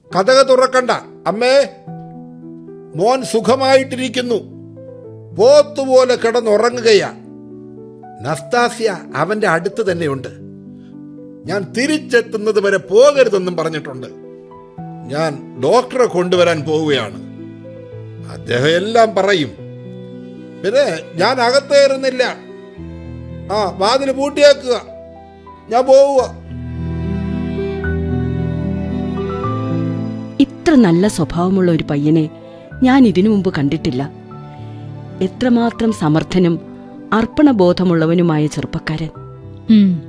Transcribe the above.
കഥക തുറക്കണ്ട അമ്മേ മോൻ സുഖമായിട്ടിരിക്കുന്നു പോത്തുപോലെ കിടന്നുറങ്ങുകയാ നസ്താസ്യ അവന്റെ അടുത്ത് തന്നെയുണ്ട് ഞാൻ തിരിച്ചെത്തുന്നത് വരെ പോകരുതെന്നും പറഞ്ഞിട്ടുണ്ട് ഞാൻ ഡോക്ടറെ കൊണ്ടുവരാൻ പോവുകയാണ് അദ്ദേഹം എല്ലാം പറയും പിന്നെ ഞാൻ അകത്തേറുന്നില്ല ആ വാതിൽ പൂട്ടിയേക്കുക ഞാൻ പോവുക ഇത്ര നല്ല സ്വഭാവമുള്ള ഒരു പയ്യനെ ഞാൻ ഇതിനു മുമ്പ് കണ്ടിട്ടില്ല എത്രമാത്രം സമർത്ഥനും അർപ്പണബോധമുള്ളവനുമായ ചെറുപ്പക്കാരൻ ഉം